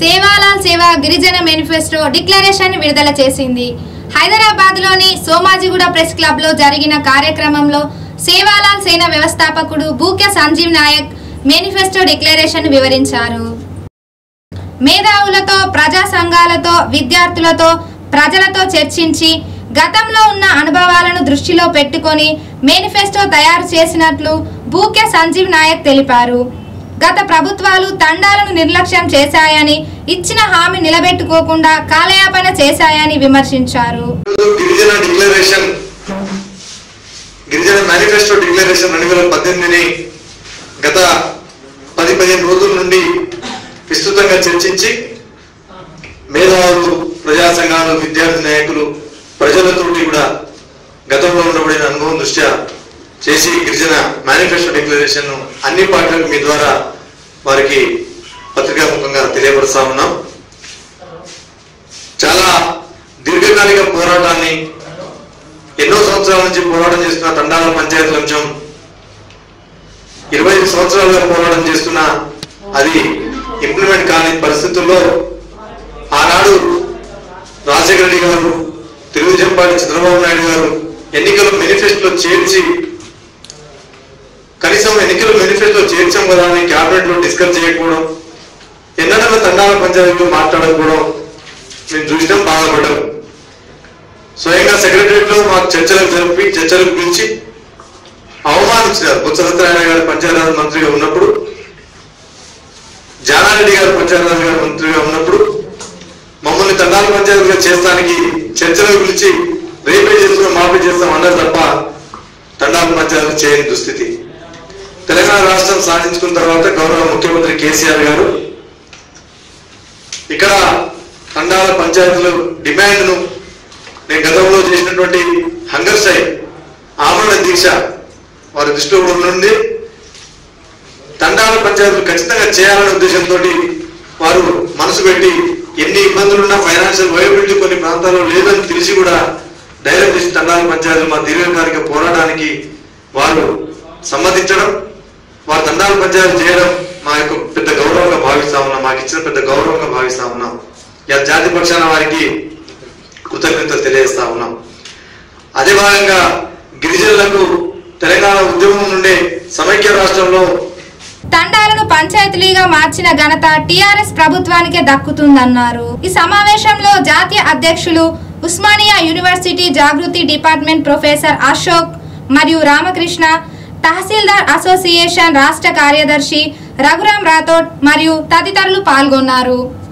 సేవాలాల్ సేవా గిరిజన manifesto declaration విడుదల చేసింది హైదరాబాద్ లోని సోమాజిగూడ ప్రెస్ క్లబ్ లో జరిగిన కార్యక్రమంలో సేవాలాల్ సేన వ్యవస్థాపకుడు బూకె సంజీవ్ నాయక్ మేనిఫెస్టో డిక్లరేషన్ వివరించారు మేధావులతో ప్రజా సంఘాలతో విద్యార్థులతో ప్రజలతో చర్చించి గతంలో ఉన్న అనుభవాలను దృష్టిలో పెట్టుకొని మేనిఫెస్టో తయారు చేసినట్లు బూకె సంజీవ్ నాయక్ తెలిపారు గత ప్రభుత్వాలు తండాలను నిర్లక్ష్యం చేశాయని ఇచ్చిన హామీ నిలబెట్టుకోకుండా కాలయాపన చేశాయని విమర్శించారు ఈరోజు గిరిజన డిక్లరేషన్ గిరిజన మేనిఫెస్టో డిక్లరేషన్ రెండు వేల పద్దెనిమిదిని గత పది పదిహేను రోజుల నుండి విస్తృతంగా చర్చించి మేధావులు ప్రజా సంఘాలు విద్యార్థి నాయకులు ప్రజలతోటి కూడా గతంలో ఉండబడిన అనుభవం దృష్ట్యా చేసి గిరిజన మేనిఫెస్టో డిక్లరేషన్ అన్ని పార్టీలకు మీ ద్వారా వారికి పత్రికాముఖంగా తెలియపరుస్తా ఉన్నాం చాలా దీర్ఘకాలిక పోరాటాన్ని ఎన్నో సంవత్సరాల నుంచి పోరాటం చేస్తున్న తండాల పంచాయతీ అంశం ఇరవై ఐదు సంవత్సరాలుగా పోరాటం చేస్తున్న అది ఇంప్లిమెంట్ కాని పరిస్థితుల్లో ఆనాడు రాజశేఖర రెడ్డి గారు తెలుగుదేశం పార్టీ చంద్రబాబు నాయుడు గారు ఎన్నికల మేనిఫెస్టోలో చేర్చి కనీసం ఎన్నికల మేనిఫెస్టో చేర్చాం కదా అని క్యాబినెట్ లో డిస్కస్ చేయకపోవడం ఎన్నడన్నా తండాల పంచాయతీలో మాట్లాడకపోవడం మేము చూసినాం బాధపడ్డాం స్వయంగా సెక్రటరియట్ లో మాకు చర్చలకు జరిపి చర్చలకు పిలిచి అవమానించారు బొత్స సత్యనారాయణ గారు పంచాయతీరాజ్ మంత్రిగా ఉన్నప్పుడు జానారెడ్డి గారు పంచాయతీరాజ్ గారు మంత్రిగా ఉన్నప్పుడు మమ్మల్ని తండాల పంచాయతీగా చేస్తానికి చర్చలకు పిలిచి రేపే చేస్తున్నాం మాపే చేస్తాం అన్నారు తప్ప తండాల పంచాయతీ చేయని దుస్థితి తెలంగాణ రాష్ట్రం సాధించుకున్న తర్వాత గౌరవ ముఖ్యమంత్రి కేసీఆర్ గారు ఇక్కడ తండాల పంచాయతీల డిమాండ్ను నేను గతంలో చేసినటువంటి హంగర్ స్ట్రైక్ ఆమరణ దీక్ష వారి దృష్టిలో కూడా ఉంది తండాల పంచాయతీలు ఖచ్చితంగా చేయాలనే ఉద్దేశంతో వారు మనసు పెట్టి ఎన్ని ఇబ్బందులున్నా ఫైనాన్షియల్ వైబిలిటీ కొన్ని ప్రాంతాల్లో లేదని తెలిసి కూడా డైరెక్ట్ చేసి తండాల పంచాయతీలు మా దీర్ఘకాలిక పోరాటానికి వారు సమ్మతించడం వారు తండాల పంచాయతీ చేయడం మా యొక్క పెద్ద గౌరవంగా భావిస్తా ఉన్నాం మాకు ఇచ్చిన పెద్ద గౌరవంగా భావిస్తా ఉన్నాం ఇక జాతి పక్షాన వారికి కృతజ్ఞతలు తెలియజేస్తా ఉన్నాం అదే భాగంగా గిరిజనులకు తెలంగాణ ఉద్యమం నుండే సమైక్య రాష్ట్రంలో తండాలను పంచాయతీలుగా మార్చిన ఘనత టిఆర్ఎస్ ప్రభుత్వానికే దక్కుతుందన్నారు ఈ సమావేశంలో జాతీయ అధ్యక్షులు Osmania university Jagruti department professor Ashok మరియు రామకృష్ణ తహసీల్దార్ అసోసియేషన్ రాష్ట్ర కార్యదర్శి రఘురాం రాథోడ్ మరియు తదితరులు పాల్గొన్నారు